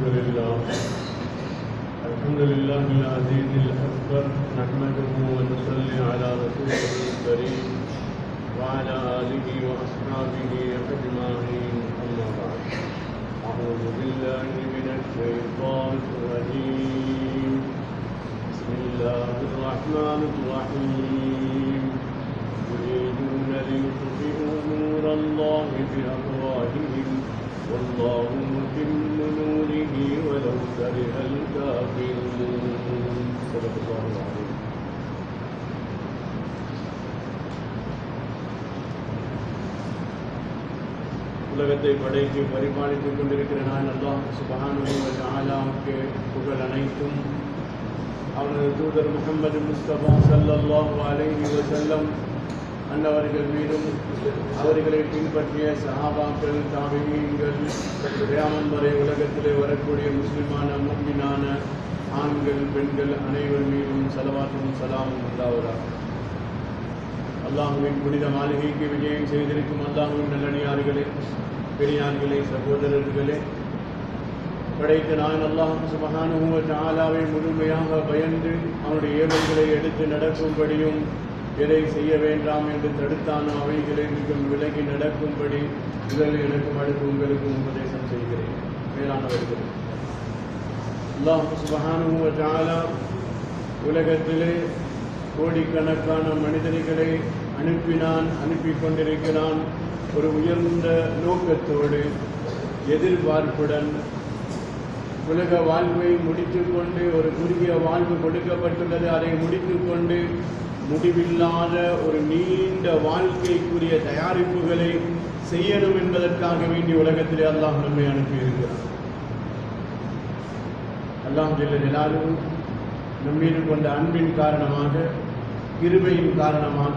الحمد لله الحمد لله العزيز الأكبر نحمده ونصلي على رسوله الكريم وعلى آله وأصحابه أجمعين أما بعد أعوذ بالله من الشيطان الرجيم بسم الله الرحمن الرحيم يريدون ليطفئوا نور الله بأفواههم والله متم نوره ولو كره الكافرون صدق الله العظيم உலகத்தை படைத்து பரிபாலித்துக் கொண்டிருக்கிற நான் அல்லாஹ் சுபஹானஹு வ தஆலாவுக்கு புகழ் அனைத்தும் அவனது தூதர் முகமது முஸ்தபா ஸல்லல்லாஹு அலைஹி வஸல்லம் அன்னவர்கள் மீதும் அவர்களை பின்பற்றிய சஹாபாக்கள் தாபியீன்கள் கியாமம் வரை உலகத்திலே வரக்கூடிய முஸ்லிமான முக்மினான ஆண்கள் பெண்கள் அனைவர் மீதும் சலவாத்தும் சலாமும் உண்டாவதாக அல்லாஹுவின் புனித மாளிகைக்கு விஜயம் செய்திருக்கும் அல்லாஹுவின் நல்லடியார்களே பெரியார்களே சகோதரர்களே படைத்த நான் அல்லாஹ் சுபஹானுவ தாலாவை முழுமையாக பயந்து அவனுடைய ஏவல்களை எடுத்து நடக்கும்படியும் எதை செய்ய வேண்டாம் என்று தடுத்தானோ அவைகளை மிகவும் விலகி நடக்கும்படி முதலில் எனக்கும் அடுத்து உங்களுக்கும் உபதேசம் செய்கிறேன் மேலானவர்களே அல்லாஹ் சுபஹானுவ தாலா உலகத்திலே கோடிக்கணக்கான மனிதர்களை அனுப்பினான் அனுப்பி கொண்டிருக்கிறான் ஒரு உயர்ந்த நோக்கத்தோடு எதிர்பார்ப்புடன் உலக வாழ்வை முடித்துக்கொண்டு ஒரு குறுகிய வாழ்வு கொடுக்கப்பட்டுள்ளது அதை முடித்துக்கொண்டு முடிவில்லாத ஒரு நீண்ட வாழ்க்கைக்குரிய தயாரிப்புகளை செய்யணும் என்பதற்காக வேண்டி உலகத்திலே அல்லாஹ் நம்மை அனுப்பியிருக்கிறார் அல்லாஹ் ஜெல்ல ஜலாலும் நம்மீது கொண்ட அன்பின் காரணமாக கிருபையின் காரணமாக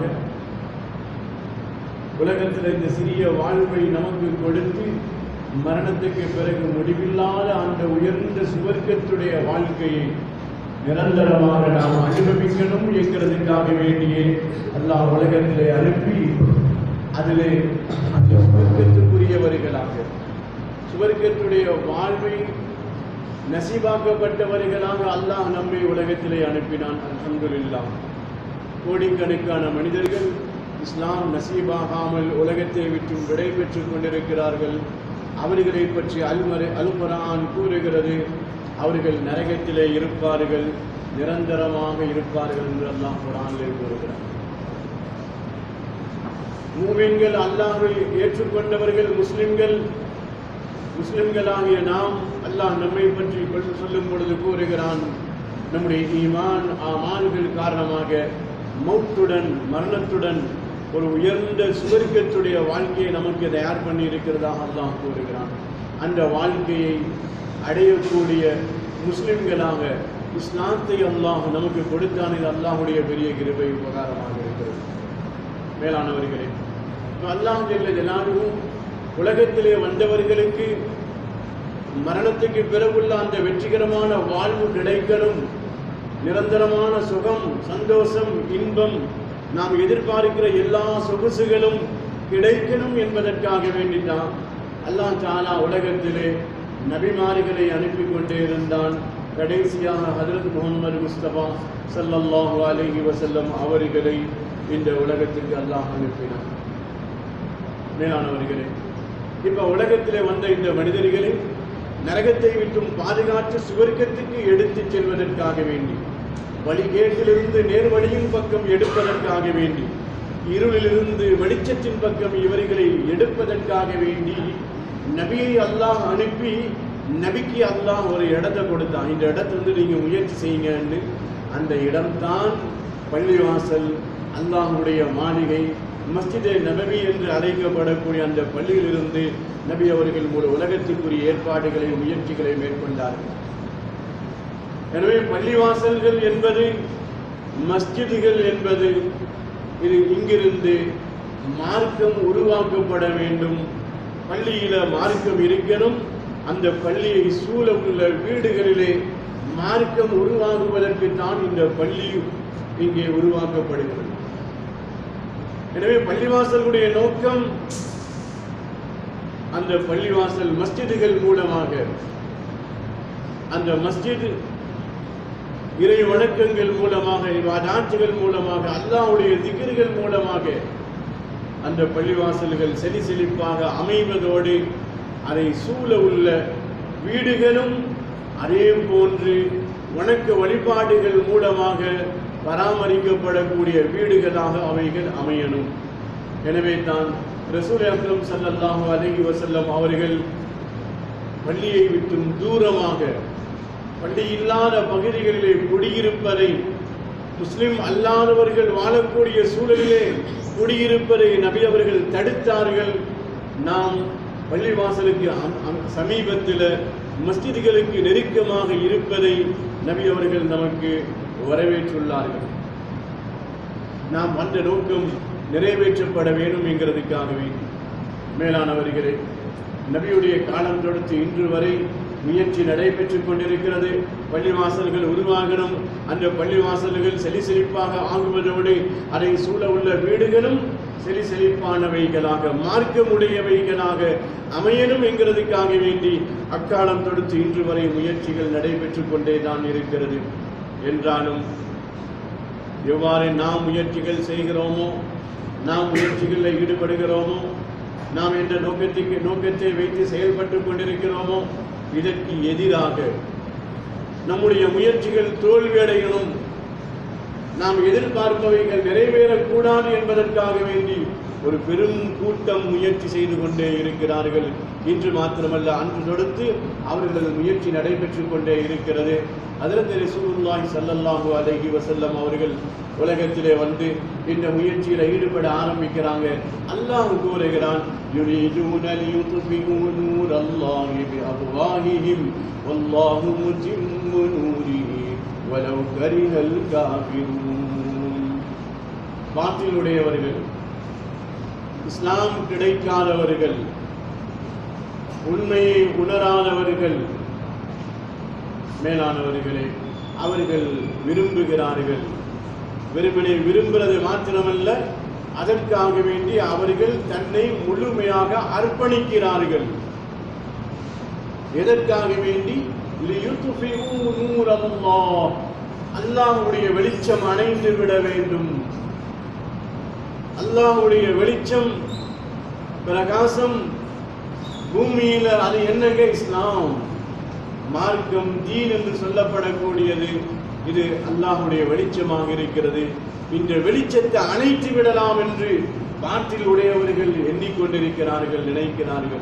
உலகத்தில் இந்த சிறிய வாழ்வை நமக்கு கொடுத்து மரணத்துக்கு பிறகு முடிவில்லாத அந்த உயர்ந்த சுவர்க்கத்துடைய வாழ்க்கையை நிரந்தரமாக நாம் அனுபவிக்கணும் என்கிறதுக்காக வேண்டியே அல்லாஹ் உலகத்திலே அனுப்பி அதிலே அந்த சுவர்க்கத்துக்குரியவர்களாக சுவர்க்கத்துடைய வாழ்வை நசீபாக்கப்பட்டவர்களாக அல்லாஹ் நம்மை உலகத்திலே அனுப்பினான் அல்ஹம்துலில்லாஹ் கோடிக்கணக்கான மனிதர்கள் இஸ்லாம் நசீபாகாமல் உலகத்தை விட்டு விடை பெற்றுக் கொண்டிருக்கிறார்கள் அவர்களை பற்றி அல்மறை அல்குரான் கூறுகிறது அவர்கள் நரகத்திலே இருப்பார்கள் நிரந்தரமாக இருப்பார்கள் என்று அல்லாஹ் குரானிலே கூறுகிறார் மூமின்கள் அல்லாஹை ஏற்றுக்கொண்டவர்கள் முஸ்லிம்கள் முஸ்லிம்களாகிய நாம் அல்லாஹ் நம்மை பற்றி கொண்டு சொல்லும் பொழுது கூறுகிறான் நம்முடைய ஈமான் ஆமான்கள் காரணமாக மௌத்துடன் மரணத்துடன் ஒரு உயர்ந்த சுவர்க்கத்துடைய வாழ்க்கையை நமக்கு தயார் பண்ணி இருக்கிறதாக அல்லாஹ் கூறுகிறான் அந்த வாழ்க்கையை அடையக்கூடிய முஸ்லிம்களாக இஸ்லாத்தை அல்லாஹ் நமக்கு கொடுத்தான் இது அல்லாஹுடைய பெரிய கிருபை உபகாரமாக இருக்கிறது மேலானவர்களே இப்போ அல்லாஹ் ஜெல்ல ஜலாலுவும் உலகத்திலே வந்தவர்களுக்கு மரணத்துக்கு பிறகுள்ள அந்த வெற்றிகரமான வாழ்வு கிடைக்கணும் நிரந்தரமான சுகம் சந்தோஷம் இன்பம் நாம் எதிர்பார்க்கிற எல்லா சொகுசுகளும் கிடைக்கணும் என்பதற்காக வேண்டித்தான் அல்லாஹ் தாலா உலகத்திலே நபிமார்களை அனுப்பி கொண்டே இருந்தான் கடைசியாக ஹதரத் முகமது முஸ்தபா சல்லல்லாஹு அலைஹி வஸல்லம் அவர்களை இந்த உலகத்துக்கு அல்லாஹ் அனுப்பினான் மேலானவர்களே இப்ப உலகத்திலே வந்த இந்த மனிதர்களை நரகத்தை விட்டும் பாதுகாத்து சுவர்க்கத்துக்கு எடுத்துச் செல்வதற்காக வேண்டி வழிகேட்டிலிருந்து நேர்வழியின் பக்கம் எடுப்பதற்காக வேண்டி இருளிலிருந்து வெளிச்சத்தின் பக்கம் இவர்களை எடுப்பதற்காக வேண்டி நபியை அல்லாஹ் அனுப்பி நபிக்கு அல்லாஹ் ஒரு இடத்தை கொடுத்தான் இந்த இடத்தை வந்து நீங்க முயற்சி செய்யுங்கன்னு அந்த இடம்தான் பள்ளிவாசல் அல்லாஹுடைய மாளிகை மஸ்ஜிதே நபவி என்று அழைக்கப்படக்கூடிய அந்த பள்ளியிலிருந்து நபி அவர்கள் மூல உலகத்திற்குரிய ஏற்பாடுகளை முயற்சிகளை மேற்கொண்டார்கள் எனவே பள்ளிவாசல்கள் என்பது மஸ்ஜிதுகள் என்பது இது இங்கிருந்து மார்க்கம் உருவாக்கப்பட வேண்டும் பள்ளியில மார்க்கம் இருக்கணும் அந்த பள்ளியை சூழ உள்ள வீடுகளிலே மார்க்கம் உருவாகுவதற்கு தான் இந்த பள்ளி இங்கே உருவாக்கப்படுகிறது எனவே பள்ளிவாசலுடைய நோக்கம் அந்த பள்ளிவாசல் மஸ்ஜிதுகள் மூலமாக அந்த மஸ்ஜித் இறை வணக்கங்கள் மூலமாக இவாதாட்சிகள் மூலமாக அல்லாஹ்வுடைய திக்ருகள் மூலமாக அந்த பள்ளிவாசல்கள் செலி செழிப்பாக அமைவதோடு அதை சூழ உள்ள வீடுகளும் அதே போன்று வணக்க வழிபாடுகள் மூலமாக பராமரிக்கப்படக்கூடிய வீடுகளாக அவைகள் அமையணும் எனவே தான் ரசூல் அக்ரம் ஸல்லல்லாஹு அலைஹி வஸல்லம் அவர்கள் பள்ளியை விட்டும் தூரமாக பள்ளி இல்லாத பகுதிகளிலே குடியிருப்பதை முஸ்லிம் அல்லாதவர்கள் வாழக்கூடிய சூழலிலே குடியிருப்பதை நபி அவர்கள் தடுத்தார்கள் நாம் பள்ளிவாசலுக்கு அம்- அம்- சமீபத்தில் மஸ்ஜிதுகளுக்கு நெருக்கமாக இருப்பதை நபி அவர்கள் நமக்கு வரவேற்றுள்ளார்கள் நாம் வந்த நோக்கம் நிறைவேற்றப்பட வேண்டும் என்கிறதுக்காகவே மேலானவர்களே நபியுடைய காலம் தொடுத்து இன்று வரை முயற்சி நடைபெற்றுக் கொண்டிருக்கிறது பள்ளிவாசல்கள் உருவாகணும் அந்த பள்ளிவாசல்கள் செலி செழிப்பாக ஆகுவதோடு அதை சூழ உள்ள வீடுகளும் செலி செழிப்பானவைகளாக மார்க்கமுடையவைகளாக அமையணும் என்கிறதுக்காக வேண்டி அக்காலம் தொடுத்து இன்று வரை முயற்சிகள் நடைபெற்றுக் கொண்டே தான் இருக்கிறது என்றாலும் எவ்வாறு நாம் முயற்சிகள் செய்கிறோமோ நாம் முயற்சிகளில் ஈடுபடுகிறோமோ நாம் என்ற நோக்கத்துக்கு நோக்கத்தை வைத்து செயல்பட்டு கொண்டிருக்கிறோமோ இதற்கு எதிராக நம்முடைய முயற்சிகள் தோல்வியடையணும் நாம் எதிர்பார்ப்பவைகள் நிறைவேறக்கூடாது என்பதற்காக வேண்டி ஒரு பெரும் கூட்டம் முயற்சி செய்து கொண்டே இருக்கிறார்கள் இன்று மாத்திரமல்ல அன்று தொடுத்து அவர்களது முயற்சி நடைபெற்றுக் கொண்டே இருக்கிறது அதிரத்து ரசூலுல்லாஹி ஸல்லல்லாஹு அலைஹி வஸல்லம் அவர்கள் உலகத்திலே வந்து இந்த முயற்சியில் ஈடுபட ஆரம்பிக்கிறாங்க அல்லாஹ் கூறுகிறான் யுரீதுன லியுத்ஃபிஉ நூரல்லாஹி பிஅஃவாஹிஹிம் வல்லாஹு முத்திம்மு நூரிஹி வலவ் கரிஹல் காஃபிரூன் பாட்டிலுடையவர்கள் இஸ்லாம் கிடைக்காதவர்கள் உண்மையை உணராதவர்கள் மேலானவர்களே அவர்கள் விரும்புகிறார்கள் வெறுமனே விரும்புறது மாத்திரமல்ல அதற்காக வேண்டி அவர்கள் தன்னை முழுமையாக அர்ப்பணிக்கிறார்கள் எதற்காக வேண்டி லியுத்ஃபிஉ நூரல்லாஹ் அல்லாஹ்வுடைய வெளிச்சம் அணைந்து விட வேண்டும் அல்லாஹ்வுடைய வெளிச்சம் பிரகாசம் பூமியில அது என்னங்க இஸ்லாம் மார்க்கம் தீன் என்று சொல்லப்படக்கூடியது இது அல்லாஹ்வுடைய வெளிச்சமாக இருக்கிறது இந்த வெளிச்சத்தை அணைத்து விடலாம் என்று பாட்டில் உடையவர்கள் எண்ணிக்கொண்டிருக்கிறார்கள் நினைக்கிறார்கள்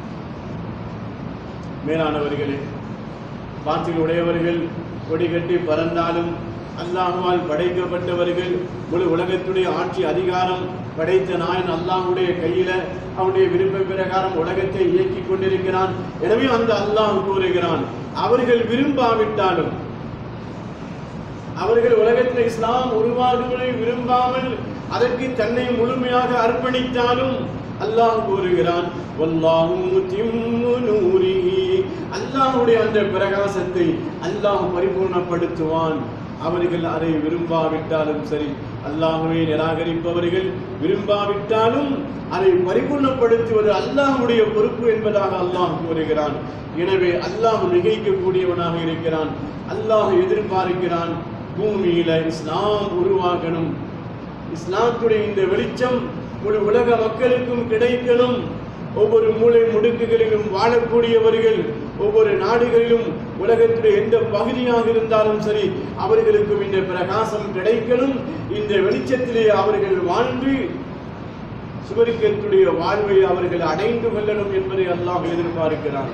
மேலானவர்களே பாட்டில் உடையவர்கள் கொடி கட்டி பறந்தாலும் அல்லாஹுவால் படைக்கப்பட்டவர்கள் முழு உலகத்துடைய ஆட்சி அதிகாரம் படைத்த நாயன் அல்லாஹுடைய கையில அவனுடைய விருப்ப பிரகாரம் உலகத்தை இயக்கிக் கொண்டிருக்கிறான் எனவே அந்த அல்லாஹ் கூறுகிறான் அவர்கள் விரும்பாவிட்டாலும் அவர்கள் உலகத்தில் இஸ்லாம் உருவாகுவதை விரும்பாமல் அதற்கு தன்னை முழுமையாக அர்ப்பணித்தாலும் அல்லாஹ் கூறுகிறான் வல்லாஹு முத்திம்மு நூரிஹி அல்லாஹ்வுடைய அந்த பிரகாசத்தை அல்லாஹ் பரிபூர்ணப்படுத்துவான் அவர்கள் அதை விரும்பாவிட்டாலும் சரி அல்லாஹ்வை நிராகரிப்பவர்கள் விரும்பாவிட்டாலும் அதை பரிபூர்ணப்படுத்துவது அல்லாஹ்வுடைய பொறுப்பு என்பதாக அல்லாஹ் கூறுகிறான் எனவே அல்லாஹ் மிகைக்கக்கூடியவனாக இருக்கிறான் அல்லாஹ் எதிர்பார்க்கிறான் பூமியில இஸ்லாம் உருவாகணும் இஸ்லாத்துடைய இந்த வெளிச்சம் முழு உலக மக்களுக்கும் கிடைக்கணும் ஒவ்வொரு மூலை முடுக்குகளிலும் வாழக்கூடியவர்கள் ஒவ்வொரு நாடுகளிலும் உலகத்துடைய எந்த பகுதியாக இருந்தாலும் சரி அவர்களுக்கும் இந்த பிரகாசம் கிடைக்கணும் இந்த வெளிச்சத்திலே அவர்கள் வாழ்ந்து சுவரிக்கத்துடைய வாழ்வை அவர்கள் அடைந்து கொள்ளணும் என்பதை அல்லாஹ் எதிர்பார்க்கிறான்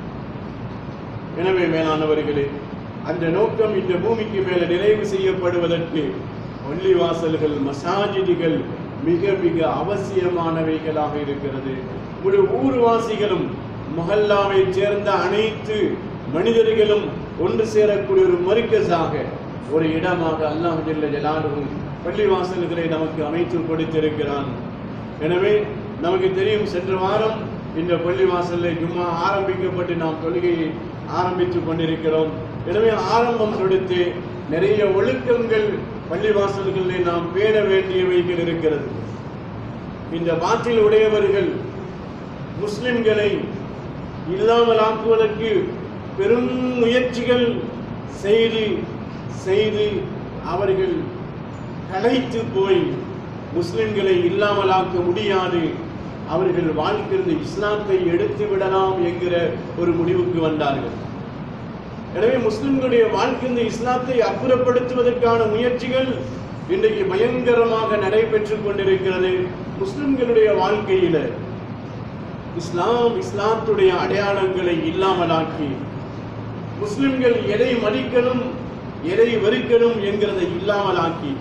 எனவே மேலானவர்களே அந்த நோக்கம் இந்த பூமிக்கு மேல நிறைவு செய்யப்படுவதற்கு பள்ளிவாசல்கள் மசாஜிதுகள் மிக மிக அவசியமானவைகளாக இருக்கிறது முழு ஊர்வாசிகளும் மொஹல்லாவை சேர்ந்த அனைத்து மனிதர்களும் ஒன்று சேரக்கூடிய ஒரு மருக்கஸாக ஒரு இடமாக அல்லாஹ் ஜல்ல ஜலாலுவும் பள்ளிவாசல்களை நமக்கு அமைத்து கொடுத்திருக்கிறான் எனவே நமக்கு தெரியும் சென்ற வாரம் இந்த பள்ளிவாசலில் ஜும்மா ஆரம்பிக்கப்பட்டு நாம் தொழுகையை ஆரம்பித்துக் கொண்டிருக்கிறோம் எனவே ஆரம்பம் தொடுத்து நிறைய ஒழுக்கங்கள் பள்ளிவாசல்களில் நாம் பேண வேண்டியவைகள் இருக்கிறது இந்த பாட்டில் உடையவர்கள் முஸ்லிம்களை இல்லாமல் ஆக்குவதற்கு பெரும் முயற்சிகள் செய்து செய்து அவர்கள் களைத்து போய் முஸ்லிம்களை இல்லாமலாக்க முடியாது அவர்கள் வாழ்க்கையிலிருந்து இஸ்லாத்தை எடுத்து விடலாம் என்கிற ஒரு முடிவுக்கு வந்தார்கள் எனவே முஸ்லிம்களுடைய வாழ்க்கையிலிருந்து இஸ்லாத்தை அப்புறப்படுத்துவதற்கான முயற்சிகள் இன்றைக்கு பயங்கரமாக நடைபெற்றுக் கொண்டிருக்கிறது முஸ்லிம்களுடைய வாழ்க்கையில இஸ்லாம் இஸ்லாத்துடைய அடையாளங்களை இல்லாமலாக்கி முஸ்லிம்கள் எதை மதிக்கணும் எதை வெறுக்கணும் என்கிறதை இல்லாமலாக்கி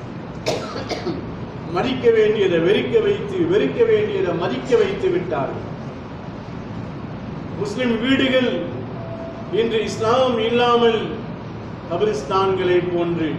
மதிக்க வேண்டியதை வெறுக்க வைத்து வெறுக்க வேண்டியதை மதிக்க வைத்து விட்டார்கள் முஸ்லிம் வீடுகள் இன்று இஸ்லாம் இல்லாமல் கபிரிஸ்தான்களை போன்று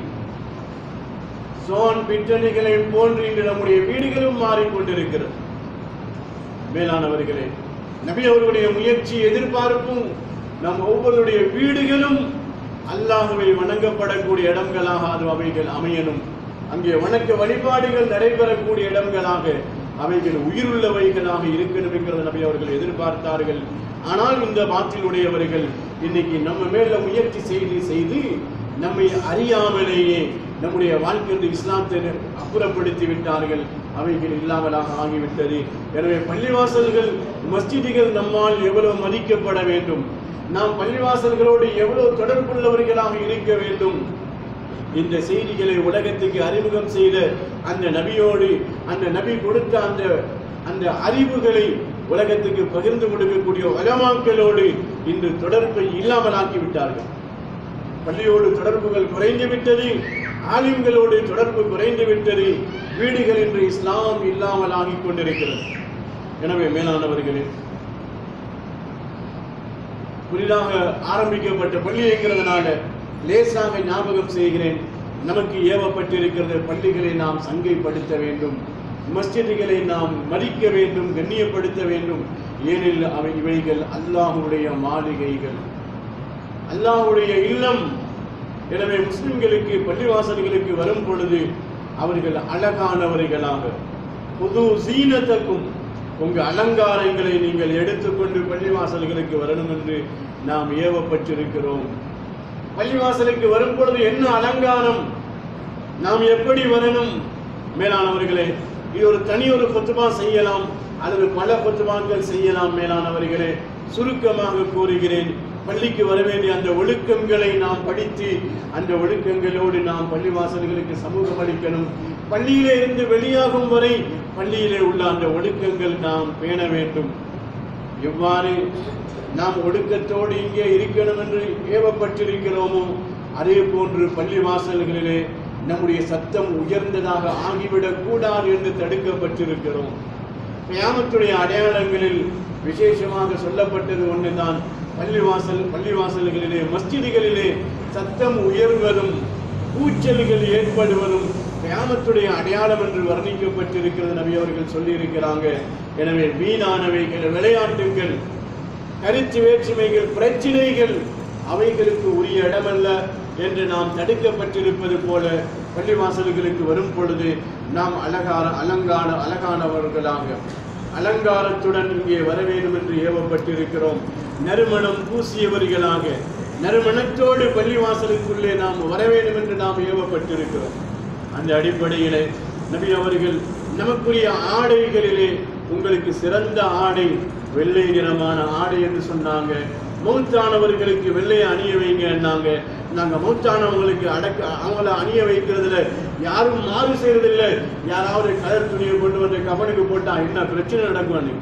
சோன் பிட்டணிகளை போன்று இன்று நம்முடைய வீடுகளும் மாறிக்கொண்டிருக்கிறது மேலானவர்களே நபி அவர்களுடைய முயற்சி எதிர்பார்ப்பும் நம் ஒவ்வொருடைய வீடுகளும் அல்லாஹுவை வணங்கப்படக்கூடிய இடங்களாக அது அவைகள் அமையணும் அங்கே வணக்க வழிபாடுகள் நடைபெறக்கூடிய இடங்களாக அவைகள் உயிருள்ளவைகளாக இருக்கணும் என்கிறத நபி அவர்கள் எதிர்பார்த்தார்கள் ஆனால் இந்த பாட்டிலுடையவர்கள் இன்னைக்கு நம்ம மேல முயற்சி செய்து செய்து நம்மை அறியாமலேயே நம்முடைய வாழ்க்கையில் இஸ்லாத்தை அப்புறப்படுத்தி விட்டார்கள் அவைகள் இல்லாமலாக ஆகிவிட்டது எனவே பள்ளிவாசல்கள் மஸ்ஜிதுகள் நம்மால் எவ்வளவு மதிக்கப்பட வேண்டும் நாம் பள்ளிவாசல்களோடு எவ்வளவு தொடர்புள்ளவர்களாக இருக்க வேண்டும் இந்த செய்திகளை உலகத்துக்கு அறிமுகம் செய்த அந்த நபியோடு அந்த நபி கொடுத்த அந்த அந்த அறிவுகளை உலகத்துக்கு பகிர்ந்து கொடுக்கக்கூடிய வலமாக்களோடு இன்று தொடர்பை இல்லாமலாக்கி விட்டார்கள் பள்ளியோடு தொடர்புகள் குறைந்து விட்டது ஆலிம்களோடு தொடர்பு குறைந்து விட்டது வீடுகள் இன்று இஸ்லாம் இல்லாமல் ஆகிக் கொண்டிருக்கிறது எனவே மேலானவர்களே புதிதாக ஆரம்பிக்கப்பட்ட பள்ளி இருக்கிறதுனால லேசாக ஞாபகம் செய்கிறேன் நமக்கு ஏவப்பட்டிருக்கிறது பள்ளிகளை நாம் சங்கைப்படுத்த வேண்டும் மஸ்ஜிதுகளை நாம் மதிக்க வேண்டும் கண்ணியப்படுத்த வேண்டும் ஏனில் அவை இவைகள் அல்லாஹுடைய மாளிகைகள் அல்லாஹ்வுடைய இல்லம் எனவே முஸ்லிம்களுக்கு பள்ளிவாசல்களுக்கு வரும் பொழுது அவர்கள் அழகானவர்களாக புது சீனத்துக்கும் உங்க அலங்காரங்களை நீங்கள் எடுத்துக்கொண்டு பள்ளிவாசல்களுக்கு வரணும் என்று நாம் ஏவப்பட்டிருக்கிறோம் பள்ளிவாசலுக்கு வரும் பொழுது என்ன அலங்காரம் நாம் எப்படி வரணும் மேலானவர்களே இது ஒரு தனி ஒரு கொத்துபா செய்யலாம் அல்லது பல கொத்துபாக்கள் செய்யலாம் மேலானவர்களே சுருக்கமாக கூறுகிறேன் பள்ளிக்கு வர வேண்டிய அந்த ஒழுக்கங்களை நாம் படித்து அந்த ஒழுக்கங்களோடு நாம் பள்ளிவாசல்களுக்கு சமூகம் அளிக்கணும் பள்ளியிலே இருந்து வெளியாகும் வரை பள்ளியிலே உள்ள அந்த ஒழுக்கங்கள் நாம் பேண வேண்டும் எவ்வாறு நாம் ஒடுக்கத்தோடு இங்கே இருக்கணும் என்று ஏவப்பட்டிருக்கிறோமோ அதே போன்று பள்ளி வாசல்களிலே நம்முடைய சத்தம் உயர்ந்ததாக ஆகிவிடக் கூடாது என்று தடுக்கப்பட்டிருக்கிறோம் கியாமத்துடைய அடையாளங்களில் விசேஷமாக சொல்லப்பட்டது ஒன்றுதான் பள்ளிவாசல் பள்ளிவாசல்களிலே மஸ்ஜிதுகளிலே சத்தம் உயர்வதும் கூச்சல்கள் ஏற்படுவதும் கியாமத்துடைய அடையாளம் என்று வர்ணிக்கப்பட்டிருக்கிறது நபி அவர்கள் சொல்லியிருக்கிறாங்க எனவே வீணானவைகள் விளையாட்டுகள் கருத்து வேற்றுமைகள் பிரச்சினைகள் அவைகளுக்கு உரிய இடமல்ல என்று நாம் தடுக்கப்பட்டிருப்பது போல பள்ளிவாசல்களுக்கு வரும் பொழுது நாம் அழகான அலங்கார அழகானவர்களாக அலங்காரத்துடன் இங்கே வர வேண்டும் என்று ஏவப்பட்டிருக்கிறோம் நறுமணம் பூசியவர்களாக நறுமணத்தோடு பள்ளிவாசலுக்குள்ளே நாம் வர வேண்டும் என்று நாம் ஏவப்பட்டிருக்கிறோம் அந்த அடிப்படையிலே நபி அவர்கள் நமக்குரிய ஆடைகளிலே உங்களுக்கு சிறந்த ஆடை வெள்ளை நிறமான ஆடை என்று சொன்னாங்க மௌத்தானவர்களுக்கு வெள்ளை அணிய வைங்கன்னாங்க நாங்க மௌத்தானவங்களுக்கு அடக்க அவங்கள அணிய வைக்கிறதுல யாரும் மாறு செய்யறதில்ல யாராவது கலர் துணியை கொண்டு வந்து கபனுக்கு போட்டா என்ன பிரச்சனை நடக்கும் அன்னைக்கு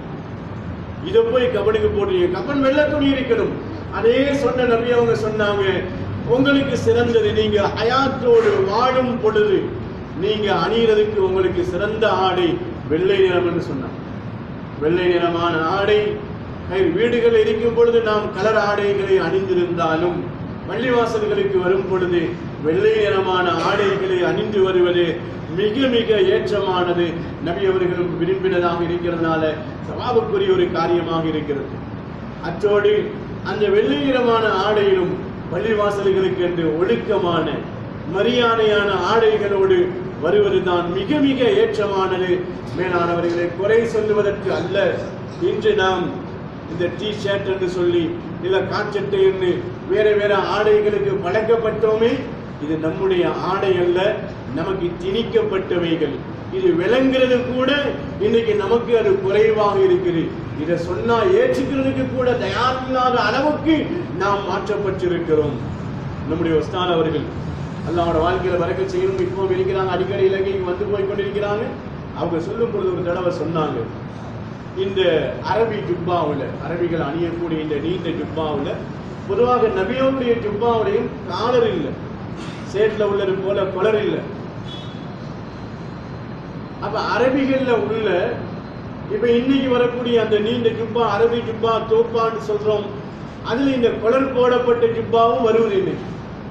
இதை போய் கபனுக்கு போடுறீங்க கபன் வெள்ளை துணி இருக்கணும் அதே சொன்ன நபி அவங்க சொன்னாங்க உங்களுக்கு சிறந்தது நீங்க ஹயாத்தோடு வாழும் பொழுது நீங்க அணியறதுக்கு உங்களுக்கு சிறந்த ஆடை வெள்ளை நிறம் என்று சொன்னாங்க வெள்ளை நிறமான ஆடை கை வீடுகள் இருக்கும் பொழுது நாம் கலர் ஆடைகளை அணிந்திருந்தாலும் பள்ளிவாசல்களுக்கு வரும் பொழுது வெள்ளை நிறமான ஆடைகளை அணிந்து வருவது மிக மிக ஏற்றமானது நபி அவர்களும் விரும்பினதாக இருக்கிறதுனால சவாபுக்குரிய ஒரு காரியமாக இருக்கிறது அத்தோடு அந்த வெள்ளை நிறமான ஆடையிலும் பள்ளிவாசல்களுக்கு என்று ஒழுக்கமான மரியாதையான ஆடைகளோடு வருவதுதான் மிக மிக ஏற்றமானது மேலானவர்களை குறை சொல்லுவதற்கு அல்ல இன்று நாம் இந்த டி ஷர்ட் என்று சொல்லி இல்ல காச்சட்டைன்னு வேற வேற ஆடைகளுக்கு பழக்கப்பட்டோமே இது நம்முடைய ஆடை அல்ல நமக்கு திணிக்கப்பட்டவைகள் இது விளங்குறது கூட இன்னைக்கு நமக்கு அது குறைவாக இருக்குது இதை சொன்னா ஏற்றுக்கிறதுக்கு கூட தயாரில்லாத அளவுக்கு நாம் மாற்றப்பட்டிருக்கிறோம் நம்முடைய உஸ்தாத் அவர்கள் அல்லாவோட வாழ்க்கையில வரக்க செய்யணும் இப்போ இருக்கிறாங்க அடிக்கடி இலங்கைக்கு வந்து போய் கொண்டிருக்கிறாங்க அவங்க சொல்லும் பொழுது ஒரு தடவை சொன்னாங்க இந்த அரபி ஜுப்பாவில் அரபிகள் அணியக்கூடிய இந்த நீண்ட ஜுப்பாவில் பொதுவாக நபியோடைய ஜுப்பாவிலையும் காலர் இல்லை சேட்ல உள்ளது போல கொலர் இல்லை அப்ப அரபிகள்ல உள்ள இப்ப இன்னைக்கு வரக்கூடிய அந்த நீண்ட ஜுப்பா அரபி ஜுப்பா தோப்பான்னு சொல்றோம் அதுல இந்த கொலர் போடப்பட்ட ஜுப்பாவும் வருவது இன்னைக்கு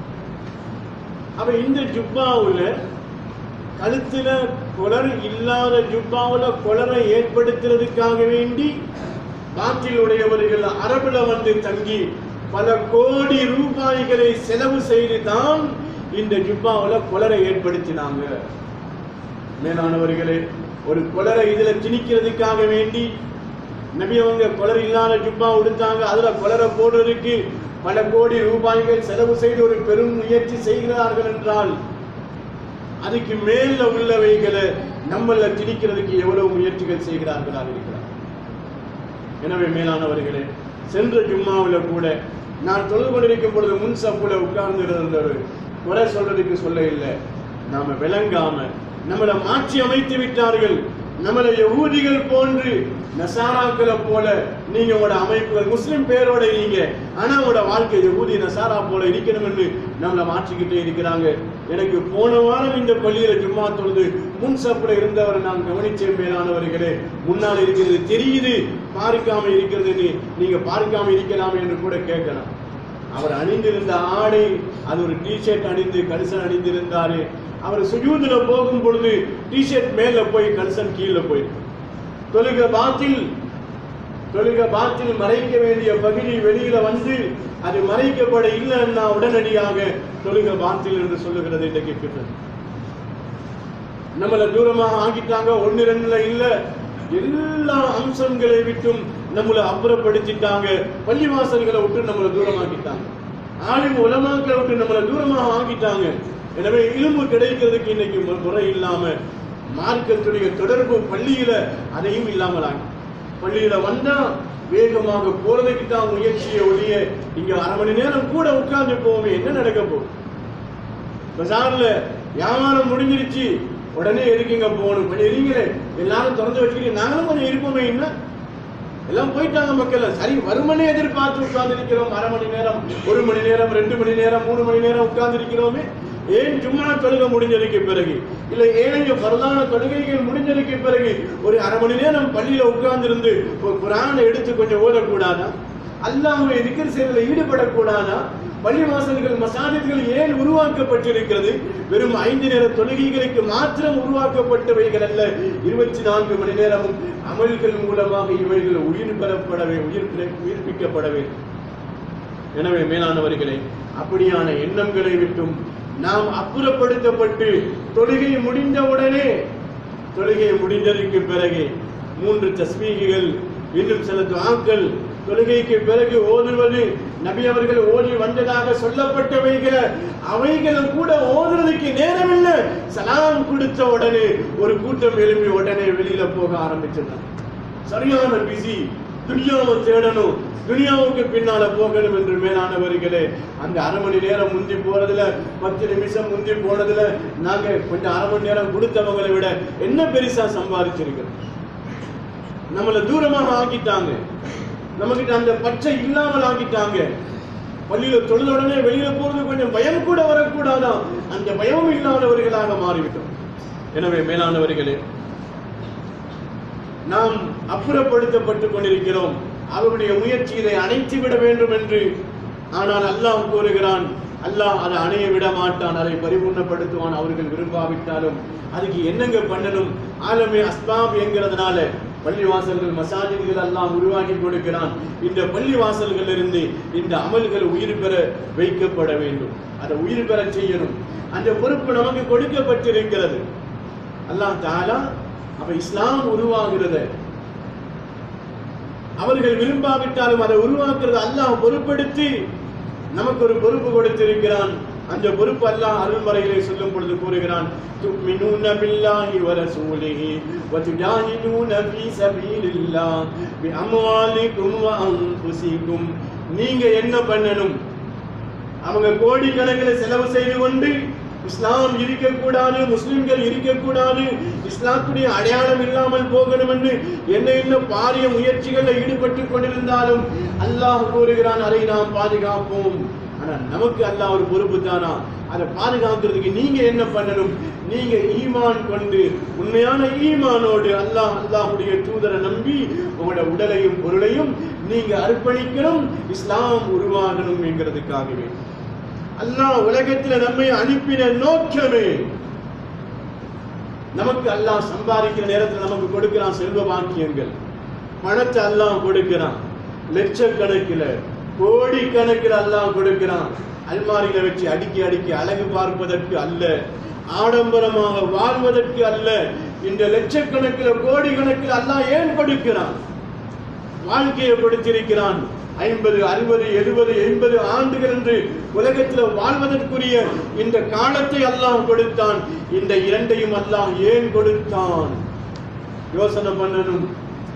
அப்ப இந்த ஜுப்பாவுல கழுத்துல கொலர் இல்லாத ஜுப்பாவுல கொலரை ஏற்படுத்துறதுக்காக வேண்டி பாட்டில் உடையவர்கள் அரபுல வந்து தங்கி பல கோடி ரூபாய்களை செலவு செய்து தான் இந்த ஜுப்பாவுல கொலரை ஏற்படுத்தினாங்க மேலானவர்களே ஒரு கொலரை இதுல திணிக்கிறதுக்காக வேண்டி நபி அவங்க கொலர் இல்லாத ஜுப்பா உடுத்தாங்க அதுல கொலரை போடுறதுக்கு பல கோடி ரூபாய்கள் செலவு செய்து ஒரு பெரும் முயற்சி செய்கிறார்கள் என்றால் அதுக்கு மேல உள்ளவைகளை நம்மள திணிக்கிறதுக்கு எவ்வளவு முயற்சிகள் செய்கிறார்களாக இருக்கிறார் எனவே மேலானவர்களே சென்ற ஜும்மாவில் கூட நான் தொழுது கொண்டிருக்கும் பொழுது முன் சப்புல உட்கார்ந்து இருந்தவர் குறை சொல்றதுக்கு சொல்ல இல்லை நாம விளங்காம நம்மளை மாற்றி அமைத்து விட்டார்கள் நம்மளை யகூதிகள் போன்று நசாராக்களை போல நீங்க உங்களோட அமைப்புகள் முஸ்லிம் பேரோட நீங்க ஆனா உங்களோட வாழ்க்கை யகூதி நசாரா போல இருக்கணும் என்று நம்மளை மாற்றிக்கிட்டே இருக்கிறாங்க எனக்கு போன வாரம் இந்த பள்ளியில ஜும்மா தொழுது முன் சப்புல இருந்தவரை நான் கவனிச்சேன் மேலானவர்களே முன்னால் இருக்கிறது தெரியுது பார்க்காம இருக்கிறதுன்னு நீங்க பார்க்காம இருக்கலாமே என்று கூட கேட்கலாம் அவர் அணிந்திருந்த ஆடை அது ஒரு டிஷர்ட் அணிந்து கரிசன் அணிந்திருந்தாரு அவர் சுஜூதுல போகும் பொழுது டிஷர்ட் மேல போய் கரிசன் கீழே போய் தொழுக பாத்தில் தொழுக பாத்தில் மறைக்க வேண்டிய பகுதி வெளியில வந்து அது மறைக்கப்பட இல்லைன்னா உடனடியாக தொழுக பாத்தில் என்று சொல்லுகிறது இன்றைக்கு பின்னர் நம்மளை தூரமாக ஆக்கிட்டாங்க ஒன்னு ரெண்டுல இல்ல எல்லா அம்சங்களை விட்டும் நம்மளை அப்புறப்படுத்திட்டாங்க பள்ளிவாசல்களை விட்டு நம்மளை தூரமாக்கிட்டாங்க ஆலிம் உலமாக்களை விட்டு நம்மளை தூரமாக ஆக்கிட்டாங்க எனவே இலும்பு கிடைக்கிறதுக்கு இன்னைக்கு மு- முறை இல்லாம மார்க்கத்துடைய தொடர்பு பள்ளியில அதையும் இல்லாமல் ஆகி பள்ளியில வந்தா வேகமாக போறதுக்கு தான் முயற்சியை ஒழிய இங்க அரை மணி நேரம் கூட உட்கார்ந்து போவோமே என்ன நடக்க போகுது பஜார்ல வியாபாரம் முடிஞ்சிருச்சு உடனே எதுக்குங்க போகணும் கொஞ்சம் இருங்களே எல்லாரும் திறந்து வச்சுக்கிட்டு நாங்களும் கொஞ்சம் இருப்போமே என்ன எல்லாம் போயிட்டாங்க மக்கள் சரி வருமனே எதிர்பார்த்து உட்கார்ந்து இருக்கிறோம் அரை மணி நேரம் ஒரு மணி நேரம் ரெண்டு மணி நேரம் மூணு மணி நேரம் உட்கார்ந்து இருக்கிறோமே ஏன் சும்மா தொழுகை முடிஞ்சதுக்கு பிறகு இல்ல ஏழைங்க பரதான தொழுகைகள் முடிஞ்சதுக்கு பிறகு ஒரு அரை மணி நேரம் பள்ளியில உட்கார்ந்து இருந்து ஒரு குரானை எடுத்து கொஞ்சம் ஓதக்கூடாதா அல்லாஹ்வை திக்ர் செய்வதில் ஈடுபடக்கூடாதா பள்ளிவாசல்கள் மசாஜித்கள் ஏன் உருவாக்கப்பட்டிருக்கிறது வெறும் ஐந்து நேர தொழுகைகளுக்கு மாத்திரம் உருவாக்கப்பட்டவைகள் அல்ல இருபத்தி நான்கு மணி நேரமும் அமல்கள் மூலமாக இவைகள் உயிர் பெறப்படவே உயிர் பிற- உயிர்ப்பிக்கப்படவே எனவே மேலானவர்களே அப்படியான எண்ணங்களை விட்டும் நாம் அப்புறப்படுத்தப்பட்டு தொழுகை முடிந்தவுடனே தொழுகை முடிந்ததற்கு பிறகு மூன்று தஸ்மீகிகள் இன்னும் சில துஆக்கள் தொழுகைக்கு பிறகு ஓதுவது நபி அவர்கள் ஓதி வந்ததாக சொல்லப்பட்டவைகள் அவைகளும் கூட ஓதுறதுக்கு நேரம் இல்லை சலாம் கொடுத்த உடனே ஒரு கூட்டம் எழுப்பி உடனே வெளியில போக ஆரம்பிச்சிருந்தாங்க சரியான பிஸி துனியாவை தேடணும் துனியாவுக்கு பின்னால போகணும் என்று மேலானவர்களே அந்த அரை மணி நேரம் முந்தி போறதுல பத்து நிமிஷம் முந்தி போனதுல நாங்க கொஞ்சம் அரை மணி நேரம் கொடுத்தவங்களை விட என்ன பெருசா சம்பாதிச்சிருக்கிறோம் நம்மளை தூரமாக ஆக்கிட்டாங்க நம்மகிட்ட அந்த பச்சை இல்லாமல் ஆக்கிட்டாங்க பள்ளியில தொழுத உடனே வெளியில போறது கொஞ்சம் பயம் கூட வரக்கூடாதான் அந்த பயமும் இல்லாதவர்களாக மாறிவிட்டோம் எனவே மேலானவர்களே நாம் அப்புறப்படுத்தப்பட்டு கொண்டிருக்கிறோம் அவருடைய முயற்சி இதை அணைத்து விட வேண்டும் என்று ஆனால் அல்லாஹ் கூறுகிறான் அல்லாஹ் அதை அணைய விட மாட்டான் அதை பரிபூர்ணப்படுத்துவான் அவர்கள் விரும்பாவிட்டாலும் அதுக்கு என்னங்க பண்ணணும் ஆலமே அஸ்பாப் என்கிறதுனால பள்ளிவாசல்கள் மசாஜின்கள் எல்லாம் உருவாக்கி கொடுக்கிறான் இந்த பள்ளிவாசல்கள் இருந்து இந்த அமல்கள் உயிர் பெற வைக்கப்பட வேண்டும் அதை உயிர் பெற செய்யணும் அந்த பொறுப்பு நமக்கு கொடுக்கப்பட்டிருக்கிறது அல்லாஹ் தாலா அப்ப இஸ்லாம் உருவாகிறத அவர்கள் விரும்பாவிட்டாலும் அதை உருவாக்குறது அல்லாஹ் பொறுப்படுத்தி நமக்கு ஒரு பொறுப்பு கொடுத்திருக்கிறான் அந்த பொறுப்பு அல்லாஹ் அருள்மறையிலே சொல்லும் பொழுது கூறுகிறான் துமினூன பில்லாஹி வ ரசூலிஹி வ துஜாஹிதூன ஃபீ சபீலில்லாஹ் பி அம்வாலிக்கும் வ அன்ஃபுசிக்கும் நீங்க என்ன பண்ணணும் அவங்க கோடிக்கணக்கில் செலவு செய்து கொண்டு இஸ்லாம் இருக்கக்கூடாது முஸ்லிம்கள் இருக்கக்கூடாது இஸ்லாத்துடைய அடையாளம் இல்லாமல் போகணும் என்று என்ன என்ன பாரிய முயற்சிகளில் ஈடுபட்டு கொண்டிருந்தாலும் அல்லாஹ் கூறுகிறான் அதை நாம் பாதுகாப்போம் ஆனா நமக்கு அல்லாஹ் ஒரு பொறுப்பு தானா அதை பாதுகாக்கிறதுக்கு நீங்க என்ன பண்ணணும் நீங்க ஈமான் கொண்டு உண்மையான ஈமானோடு அல்லாஹ் அல்லாஹ்வுடைய தூதரை நம்பி உங்களோட உடலையும் பொருளையும் நீங்க அர்ப்பணிக்கணும் இஸ்லாம் உருவாகணும் என்கிறதுக்காகவே அல்லாஹ் உலகத்தில் நம்மை அனுப்பின நோக்கமே நமக்கு அல்லாஹ் சம்பாதிக்கிற நேரத்தில் நமக்கு கொடுக்கிறான் செல்வ பாக்கியங்கள் பணத்தை அல்லாஹ் கொடுக்கிறான் லட்சக்கணக்கில் கோடிக்கணக்கில் அல்லாஹ் கொடுக்கிறான் அல்மாரியில வச்சு அடுக்கி அடுக்கி அழகு பார்ப்பதற்கு அல்ல ஆடம்பரமாக வாழ்வதற்கு அல்ல இந்த லட்சக்கணக்கில் கோடிக்கணக்கில் அல்லாஹ் ஏன் கொடுக்கிறான் வாழ்க்கையை கொடுத்திருக்கிறான் ஐம்பது அறுபது எழுபது எண்பது ஆண்டுகள் என்று உலகத்தில் வாழ்வதற்குரிய இந்த காலத்தை அல்லாஹ் கொடுத்தான் இந்த இரண்டையும் அல்லாஹ் ஏன் கொடுத்தான் யோசனை பண்ணணும்